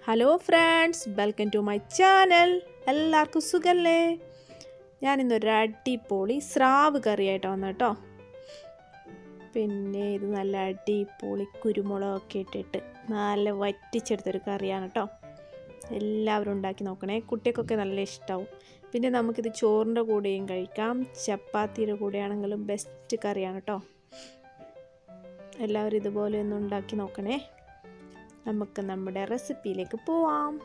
hello friends welcome to my channel എല്ലാവർക്കും സുഖല്ലേ ഞാൻ ഇന്നൊരു അടിപൊളി സ്രാവ് കറിയായിട്ട് വന്നു കേട്ടോ പിന്നെ ഇത് നല്ല അടിപൊളി കുരുമുളകൊക്കെ ഇട്ടിട്ട് നല്ല വറ്റിച്ചെടുത്തൊരു കറിയാണ് കേട്ടോ എല്ലാവരും ഉണ്ടാക്കി നോക്കണേ കുട്ടികൾക്കൊക്കെ നല്ല ഇഷ്ടമാവും പിന്നെ നമുക്കിത് ചോറിൻ്റെ കൂടെയും കഴിക്കാം ചപ്പാത്തിയുടെ കൂടെയാണെങ്കിലും ബെസ്റ്റ് കറിയാണ് കേട്ടോ എല്ലാവരും ഇതുപോലെ ഒന്ന് ഉണ്ടാക്കി നോക്കണേ നമുക്ക് നമ്മുടെ റെസിപ്പിയിലേക്ക് പോവാം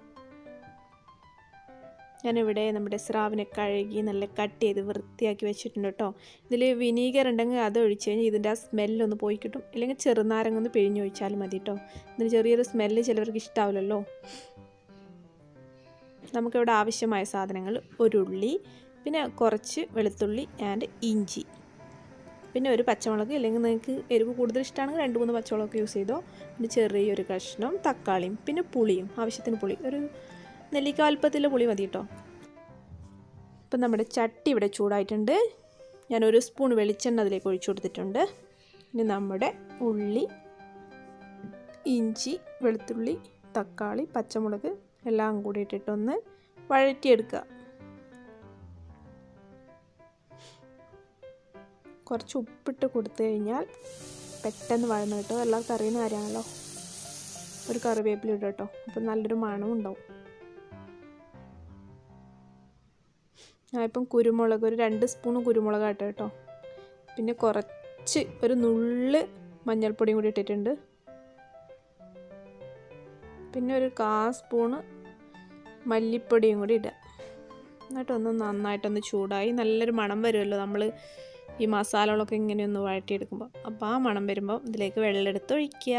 ഞാനിവിടെ നമ്മുടെ സ്രാവിനെ കഴുകി നല്ല കട്ട് ചെയ്ത് വൃത്തിയാക്കി വെച്ചിട്ടുണ്ട് കേട്ടോ ഇതിൽ വിനീഗർ ഉണ്ടെങ്കിൽ അത് ഒഴിച്ച് കഴിഞ്ഞാൽ ഇതിൻ്റെ ആ സ്മെല്ലൊന്ന് പോയി കിട്ടും അല്ലെങ്കിൽ ചെറുനാരങ്ങ ഒന്ന് പിഴിഞ്ഞൊഴിച്ചാലും മതി കേട്ടോ ഇതിന് ചെറിയൊരു സ്മെല്ല് ചിലവർക്ക് ഇഷ്ടാവില്ലല്ലോ നമുക്കിവിടെ ആവശ്യമായ സാധനങ്ങൾ ഒരു ഉള്ളി പിന്നെ കുറച്ച് വെളുത്തുള്ളി ആൻഡ് ഇഞ്ചി പിന്നെ ഒരു പച്ചമുളക് അല്ലെങ്കിൽ നിങ്ങൾക്ക് എരിവ് കൂടുതൽ ഇഷ്ടമാണെങ്കിൽ രണ്ട് മൂന്ന് പച്ചമുളക് യൂസ് ചെയ്തോ പിന്നെ ചെറിയൊരു കഷ്ണം തക്കാളിയും പിന്നെ പുളിയും ആവശ്യത്തിന് പുളി ഒരു നെല്ലിക്ക വലുപ്പത്തിലെ പുളി മതി കേട്ടോ ഇപ്പം നമ്മുടെ ചട്ടി ഇവിടെ ചൂടായിട്ടുണ്ട് ഞാൻ ഒരു സ്പൂൺ വെളിച്ചെണ്ണ അതിലേക്ക് ഒഴിച്ചു കൊടുത്തിട്ടുണ്ട് ഇനി നമ്മുടെ ഉള്ളി ഇഞ്ചി വെളുത്തുള്ളി തക്കാളി പച്ചമുളക് എല്ലാം കൂടി ഇട്ടിട്ടൊന്ന് വഴറ്റിയെടുക്കുക കുറച്ച് ഉപ്പിട്ട് കൊടുത്തു കഴിഞ്ഞാൽ പെട്ടെന്ന് വഴന്ന് കിട്ടും എല്ലാവർക്കും അറിയുന്ന കാര്യമാണല്ലോ ഒരു കറിവേപ്പില ഇടും കേട്ടോ അപ്പം നല്ലൊരു മണവും ഉണ്ടാവും ഞാൻ ഇപ്പം കുരുമുളക് ഒരു രണ്ട് സ്പൂൺ കുരുമുളക് ആട്ടോ കേട്ടോ പിന്നെ കുറച്ച് ഒരു നുള്ള് മഞ്ഞൾപ്പൊടിയും കൂടി ഇട്ടിട്ടുണ്ട് പിന്നെ ഒരു കാ സ്പൂണ് മല്ലിപ്പൊടിയും കൂടി ഇടുക എന്നിട്ടൊന്ന് നന്നായിട്ടൊന്ന് ചൂടായി നല്ലൊരു മണം വരുമല്ലോ നമ്മൾ ഈ മസാലകളൊക്കെ ഇങ്ങനെ ഒന്ന് വഴറ്റിയെടുക്കുമ്പോൾ അപ്പോൾ ആ മണം വരുമ്പോൾ ഇതിലേക്ക് വെള്ളം എടുത്ത് ഒഴിക്കുക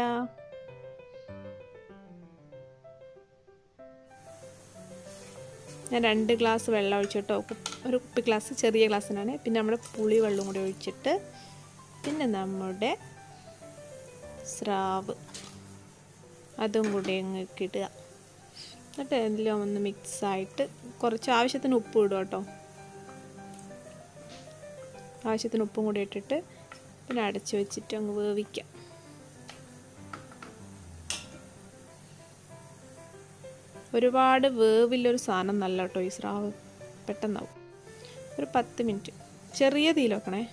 ഞാൻ രണ്ട് ഗ്ലാസ് വെള്ളം ഒഴിച്ചിട്ടോ ഒരു കുപ്പി ഗ്ലാസ് ചെറിയ ഗ്ലാസ്സിനാണ് പിന്നെ നമ്മുടെ പുളി വെള്ളം കൂടി ഒഴിച്ചിട്ട് പിന്നെ നമ്മുടെ സ്രാവ് അതും കൂടി അങ്ങ് ഇടുക എന്നിട്ട് എല്ലാം ഒന്ന് മിക്സായിട്ട് കുറച്ച് ആവശ്യത്തിന് ഉപ്പ് ഇടുക കേട്ടോ ആവശ്യത്തിന് ഉപ്പും കൂടി ഇട്ടിട്ട് പിന്നെ അടച്ച് വെച്ചിട്ട് അങ്ങ് വേവിക്കാം ഒരുപാട് വേവില്ലൊരു സാധനം നല്ല കേട്ടോ ഈ സ്രാവ് പെട്ടെന്നാവും ഒരു പത്ത് മിനിറ്റ് ചെറിയ തീയിൽ വെക്കണേ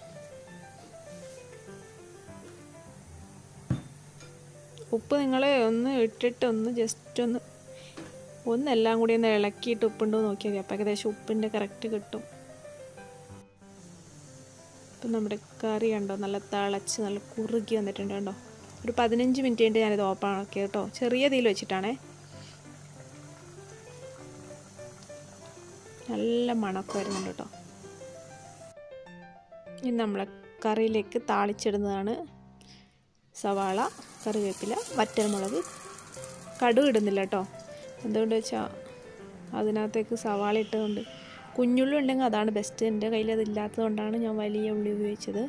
ഉപ്പ് നിങ്ങൾ ഒന്ന് ഇട്ടിട്ട് ഒന്ന് ജസ്റ്റ് ഒന്ന് ഒന്നെല്ലാം കൂടി ഒന്ന് ഇളക്കിയിട്ട് ഉപ്പുണ്ടോ നോക്കിയാൽ മതി അപ്പോൾ ഏകദേശം ഉപ്പിൻ്റെ കറക്റ്റ് കിട്ടും ഇപ്പം നമ്മുടെ കറി കണ്ടോ നല്ല തിളച്ച് നല്ല കുറുകി വന്നിട്ടുണ്ട് കണ്ടോ ഒരു പതിനഞ്ച് മിനിറ്റ് കഴിഞ്ഞിട്ട് ഞാനിത് ഓപ്പൺ ആക്കി കേട്ടോ ചെറിയ തീയിൽ വെച്ചിട്ടാണേ നല്ല മണക്കം വരുന്നുണ്ട് കേട്ടോ ഇനി നമ്മളെ കറിയിലേക്ക് താളിച്ചിടുന്നതാണ് സവാള കറിവേപ്പില വറ്റൽമുളക് കടുക് ഇടുന്നില്ല കേട്ടോ എന്തുകൊണ്ട് വെച്ചാൽ അതിനകത്തേക്ക് സവാള ഇട്ടുകൊണ്ട് കുഞ്ഞുള്ളി ഉണ്ടെങ്കിൽ അതാണ് ബെസ്റ്റ് എൻ്റെ കയ്യിൽ അതില്ലാത്തത് കൊണ്ടാണ് ഞാൻ വലിയ ഉള്ളി ഉപയോഗിച്ചത്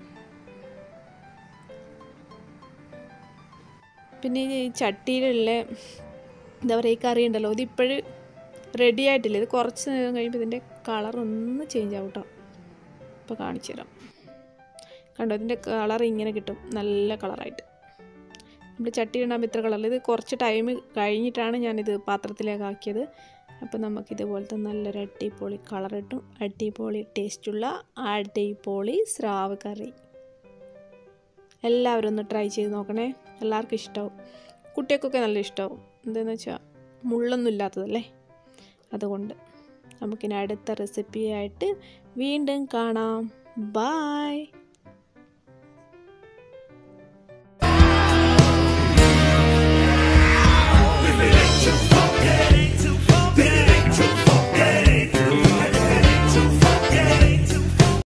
പിന്നെ ഈ ചട്ടിയിലുള്ള എന്താ പറയുക ഈ കറി ഉണ്ടല്ലോ ഇത് ഇപ്പോഴും റെഡി ആയിട്ടില്ല ഇത് കുറച്ച് നേരം കഴിയുമ്പോൾ ഇതിൻ്റെ കളർ ഒന്ന് ചേഞ്ച് ആവും കേട്ടോ ഇപ്പോൾ കാണിച്ചു തരാം കണ്ടോ ഇതിൻ്റെ കളർ ഇങ്ങനെ കിട്ടും നല്ല കളറായിട്ട് നമ്മൾ ചട്ടി ഉണ്ടാകുമ്പോൾ ഇത്ര കളറിൽ ഇത് കുറച്ച് ടൈം കഴിഞ്ഞിട്ടാണ് ഞാനിത് പാത്രത്തിലേക്ക് ആക്കിയത് അപ്പോൾ നമുക്കിതുപോലത്തെ നല്ലൊരു അടിപൊളി കളർ കിട്ടും അടിപൊളി ടേസ്റ്റുള്ള അടിപൊളി സ്രാവ് കറി എല്ലാവരും ഒന്ന് ട്രൈ ചെയ്ത് നോക്കണേ എല്ലാവർക്കും ഇഷ്ടമാവും കുട്ടികൾക്കൊക്കെ നല്ല ഇഷ്ടമാവും എന്താണെന്ന് വെച്ചാൽ മുള്ളൊന്നും ഇല്ലാത്തതല്ലേ അതുകൊണ്ട് നമുക്കിനി അടുത്ത റെസിപ്പിയായിട്ട് വീണ്ടും കാണാം ബായ്